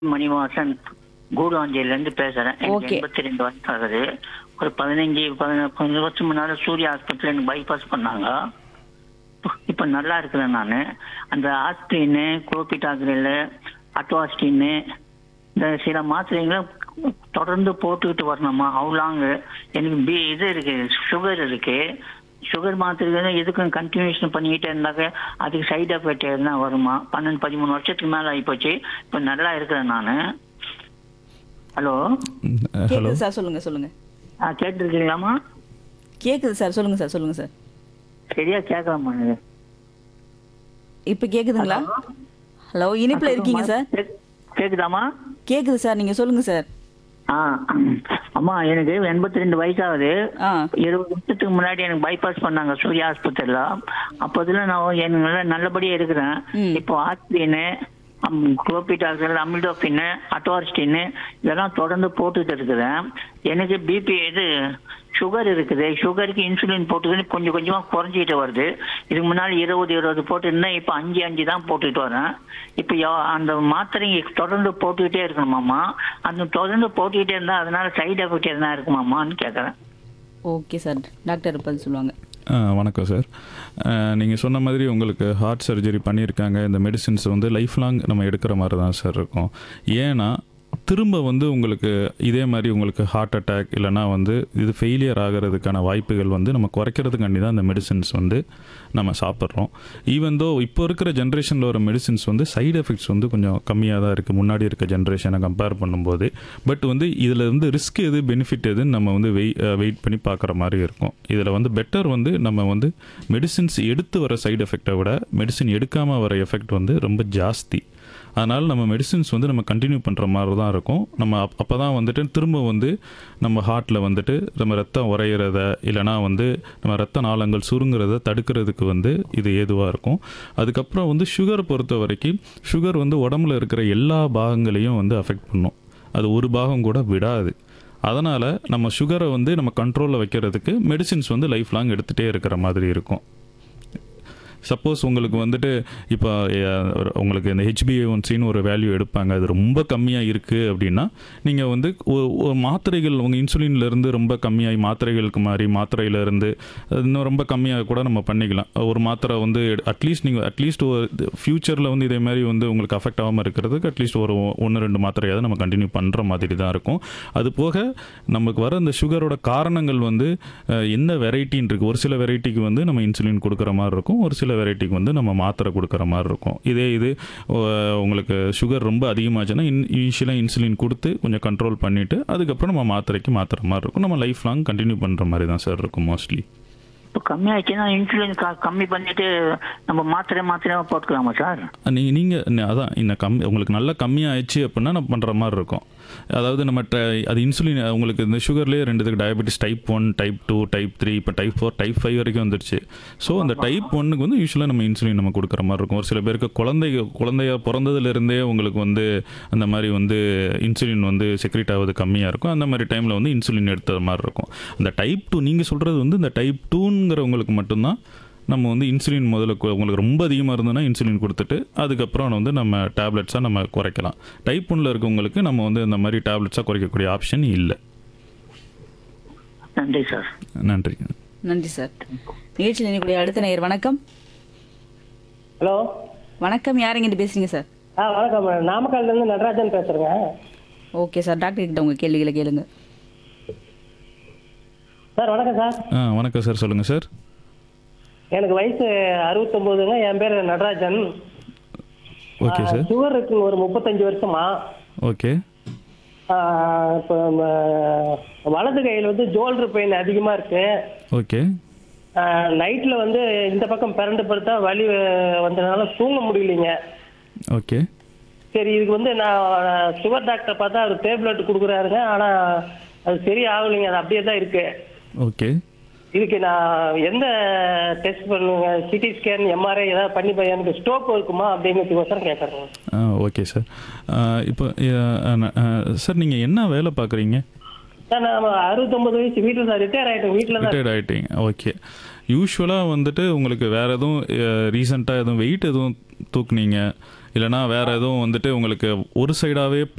மணிவாசன் கூடுவாஞ்சேரியிலேருந்து பேசுறேன் எனக்கு Okay. எண்பத்தி ரெண்டு வயசு ஆகுது ஒரு பதினஞ்சு பதின- பதினஞ்சு வருஷம் முன்னால சூர்யா ஹாஸ்பிட்டல் எனக்கு பைபாஸ் பண்ணாங்க இப்போ நல்லா இருக்கிறேன் நான் அந்த ஆஸ்பிரின் குளோபிட்டாக்ரில் அட்வாஸ்டின் இந்த சில மாத்திரைகளை தொடர்ந்து போட்டுக்கிட்டு வரணுமா அவ்வளாங்க எனக்கு பி இது இருக்கு சுகர் இருக்கு சுகர் மாத்திரைகள் எதுக்கும் கண்டினியூஷன் பண்ணிக்கிட்டே இருந்தாக்க அதுக்கு சைடு எஃபெக்ட் எதுனா வருமா பன்னெண்டு பதிமூணு வருஷத்துக்கு மேல ஆகிப்போச்சு இப்போ நல்லா இருக்கிறேன் நான் ஹலோ ஹலோ கேக்குது சார் சொல்லுங்க சொல்லுங்க ஆ கேட்டுருக்கீங்களாமா கேக்குது சார் சொல்லுங்க சார் சொல்லுங்க சார் சரியா கேட்கலாமா இது இப்ப கேக்குதுங்களா ஹலோ இனிப்புல இருக்கீங்க சார் கேக்- கேக்குதாமா கேக்குது சார் நீங்க சொல்லுங்க சார் ஆ அம்மா எனக்கு எண்பத்தி ரெண்டு வயசாகுது ஆ இருபது வருஷத்துக்கு முன்னாடி எனக்கு பைபாஸ் பண்ணாங்க சூர்யா ஆஸ்பத்திரியில அப்போதுல நான் எனக்கு நல்ல நல்லபடியா இருக்கிறேன் ம். இப்போ ஆஸ்பிரின் குளோபிட்டாக்சல் அமில்டோபின் அட்டோர்ஸ்டின் இதெல்லாம் தொடர்ந்து போட்டுட்டு இருக்கிறேன் எனக்கு பிபி இது சுகர் இருக்குது சுகருக்கு இன்சுலின் போட்டுக்கிட்டு கொஞ்சம் கொஞ்சமா குறைஞ்சிட்டு வருது இதுக்கு முன்னாடி இருபது இருபது போட்டு இருந்தேன் இப்போ அஞ்சு அஞ்சு தான் போட்டுட்டு வரேன் இப்போ யோ- அந்த மாத்திரையை தொடர்ந்து போட்டுக்கிட்டே இருக்கணுமாமா அந்த தொடர்ந்து போட்டுக்கிட்டே இருந்தா அதனால சைடு எஃபெக்ட் எதனா இருக்குமாமான்னு கேட்கறேன் ஓகே சார் டாக்டர் பதில் சொல்லுவாங்க ஆ, வணக்கம் சார் நீங்கள் சொன்ன மாதிரி உங்களுக்கு ஹார்ட் சர்ஜரி பண்ணியிருக்காங்க இந்த மெடிசின்ஸ் வந்து லைஃப் லாங் நம்ம எடுக்கிற மாதிரி தான் சார் இருக்கும் ஏன்னா திரும்ப வந்து உங்களுக்கு இதே மாதிரி உங்களுக்கு ஹார்ட் அட்டாக் இல்லைனா வந்து இது ஃபெயிலியர் ஆகிறதுக்கான வாய்ப்புகள் வந்து நம்ம குறைக்கிறதுக்காண்டி தான் இந்த மெடிசின்ஸ் வந்து நம்ம சாப்பிட்றோம் ஈவன் தோ இப்போ இருக்கிற ஜென்ரேஷனில் வர மெடிசின்ஸ் வந்து சைடு எஃபெக்ட்ஸ் வந்து கொஞ்சம் கம்மியாக தான் இருக்குது முன்னாடி இருக்க ஜென்ரேஷனை கம்பேர் பண்ணும்போது பட் வந்து இதில் வந்து ரிஸ்க் எது பெனிஃபிட் எதுன்னு நம்ம வந்து வெய் வெயிட் பண்ணி பார்க்குற மாதிரி இருக்கும் இதில் வந்து பெட்டர் வந்து நம்ம வந்து மெடிசின்ஸ் எடுத்து வர சைடு எஃபெக்டை விட மெடிசின் எடுக்காமல் வர எஃபெக்ட் வந்து ரொம்ப ஜாஸ்தி அதனால் நம்ம மெடிசின்ஸ் வந்து நம்ம கண்டினியூ பண்ணுற மாதிரி தான் இருக்கும் நம்ம அப் அப்போ தான் வந்துட்டு திரும்ப வந்து நம்ம ஹார்ட்டில் வந்துட்டு நம்ம ரத்தம் உறையிறத இல்லைனா வந்து நம்ம ரத்த நாளங்கள் சுருங்குறத தடுக்கிறதுக்கு வந்து இது ஏதுவாக இருக்கும் அதுக்கப்புறம் வந்து சுகர் பொறுத்த வரைக்கும் சுகர் வந்து உடம்புல இருக்கிற எல்லா பாகங்களையும் வந்து அஃபெக்ட் பண்ணும் அது ஒரு பாகம் கூட விடாது அதனால் நம்ம சுகரை வந்து நம்ம கண்ட்ரோலில் வைக்கிறதுக்கு மெடிசின்ஸ் வந்து லைஃப் லாங் எடுத்துகிட்டே இருக்கிற மாதிரி இருக்கும் சப்போஸ் உங்களுக்கு வந்துட்டு இப்போ அஹ், ஒரு- உங்களுக்கு இந்த ஹெச்பிஏ ஒன்சின்னு ஒரு வேல்யூ எடுப்பாங்க அது ரொம்ப கம்மியாக இருக்குது அப்படின்னா நீங்கள் வந்து ஒரு ஒரு மாத்திரைகள் உங்கள் இன்சுலின்லேருந்து ரொம்ப கம்மியாகி மாத்திரைகளுக்கு மாறி மாத்திரையிலேருந்து இன்னும் ரொம்ப கம்மியாக கூட நம்ம பண்ணிக்கலாம் ஒரு மாத்திரை வந்து அட்லீஸ்ட் நீங்கள் அட்லீஸ்ட் ஒரு ஃப்யூச்சரில் வந்து இதே மாதிரி வந்து உங்களுக்கு அஃபெக்ட் ஆகாமல் இருக்கிறதுக்கு அட்லீஸ்ட் ஒரு ஒன்று ரெண்டு மாத்திரையாவது நம்ம கண்டினியூ பண்ணுற மாதிரி தான் இருக்கும் அது போக நமக்கு வர அந்த சுகரோட காரணங்கள் வந்து அஹ், என்ன வெரைட்டின்னு இருக்குது ஒரு சில வெரைட்டிக்கு வந்து நம்ம இன்சுலின் கொடுக்குற மாதிரி இருக்கும் ஒரு சில வெரைட்டிக்கு வந்து நம்ம மாத்திரை கொடுக்குற மாதிரி இருக்கும் இதே இது அஹ், உங்களுக்கு சுகர் ரொம்ப அதிகமாச்சுன்னா இன் யூஸ்வலாக இன்சுலின் கொடுத்து கொஞ்சம் கண்ட்ரோல் பண்ணிவிட்டு அதுக்கப்புறம் நம்ம மாத்திரைக்கு மாத்திர மாதிரி இருக்கும் நம்ம லைஃப் லாங் கண்டினியூ பண்ணுற மாதிரி தான் சார் இருக்கும் மோஸ்ட்லி இப்போ கம்மியாச்சுன்னா இன்சுலின் கம்மி பண்ணிட்டு நம்ம மாத்திரை மாத்திரையாக போட்டுக்கலாமா சார் நீங்கள் நீங்கள் அதான் இந்த கம்மி உங்களுக்கு நல்லா கம்மியாகிடுச்சு அப்படின்னா நம்ம பண்ணுற மாதிரி இருக்கும் அதாவது நம்ம ட- அது இன்சுலின் உங்களுக்கு இந்த சுகர்லேயே ரெண்டு இதுக்கு diabetes type one type two type three இப்போ டைப் ஃபோர் டைப் ஃபைவ் வரைக்கும் வந்துருச்சு ஸோ அந்த டைப் ஒன்னுக்கு வந்து யூஸ்வலாக நம்ம இன்சுலின் நம்ம கொடுக்குற மாதிரி இருக்கும் ஒரு சில பேருக்கு குழந்தை குழந்தைய பிறந்ததுலேருந்தே உங்களுக்கு வந்து அந்த மாதிரி வந்து இன்சுலின் வந்து செக்ரேட் ஆகுது கம்மியாக இருக்கும் அந்த மாதிரி டைமில் வந்து இன்சுலின் எடுத்த மாதிரி இருக்கும் அந்த டைப் டூ நீங்கள் சொல்கிறது வந்து இந்த டைப் டூங்கிறவங்களுக்கு மட்டும்தான் நம்ம வந்து இன்சுலின் முதல்ல கு- உங்களுக்கு ரொம்ப அதிகமாக இருந்ததுன்னா இன்சுலின் கொடுத்துட்டு அதுக்கப்புறம் வந்து நம்ம டேப்லெட்ஸாக நம்ம குறைக்கலாம் டைப் ஒன்ல இருக்கவங்களுக்கு நம்ம வந்து இந்த மாதிரி டேப்லெட்ஸாக குறைக்கக்கூடிய ஆப்ஷன் இல்லை நன்றி சார் நன்றி நன்றி சார் நிகழ்ச்சியில் இணைக்கூடிய அடுத்த நேயர் வணக்கம் ஹலோ வணக்கம் யாருங்கிட்ட பேசுறீங்க சார் ஆ வணக்கம் மேடம் நாமக்கல்ல இருந்து நடராஜன் பேசுறேங்க ஓகே சார் டாக்டர் கிட்ட உங்க கேள்விகளை கேளுங்க சார் வணக்கம் சார் ஆ வணக்கம் சார் சொல்லுங்கள் சார் எனக்கு வயசு அறுபத்தொம்போதுங்க என் பேர் நடராஜன் ஓகே சார் சுகர் இருக்குங்க ஒரு முப்பத்தஞ்சு வருஷமா ஓகே ஆ, இப்போ ம, வலது கையில் வந்து ஜோல்டர் பெயின் அதிகமாக இருக்கு ஓகே நைட்டில் வந்து இந்த பக்கம் பிறண்டு படுத்தா வலி அஹ், வந்ததுனால தூங்க முடியலைங்க ஓகே சரி இதுக்கு வந்து நான் சுகர் டாக்டர் பார்த்தா அவர் டேப்லெட் கொடுக்குறாருங்க ஆனால் அது சரி ஆகலைங்க அது அப்படியே தான் இருக்கு ஓகே இதுக்கு நான் எந்த டெஸ்ட் பண்ணுங்க சிடி ஸ்கேன் எம்ஆர்ஐ ஏதாவது பண்ணி பா- எனக்கு ஸ்டோக் இருக்குமா அப்படிங்கிறதுக்கோசரம் கேட்குறேன் ஆ ஓகே சார் ஆ, இப்போ சார் நீங்கள் என்ன வேலை பார்க்குறீங்க சார் நான் அறுபத்தொம்பது வயசு வீட்டில் தான் ரிட்டையர் ஆகிட்டேன் வீட்டில் தான் ரிட்டையர்ட் ஆகிட்டீங்க ஓகே யூஸ்வலாக வந்துட்டு உங்களுக்கு வேறு எதுவும் ரீசெண்டாக எதுவும் வெயிட் எதுவும் தூக்குனீங்க இல்லைனா வேறு எதுவும் வந்துட்டு உங்களுக்கு ஒரு சைடாகவே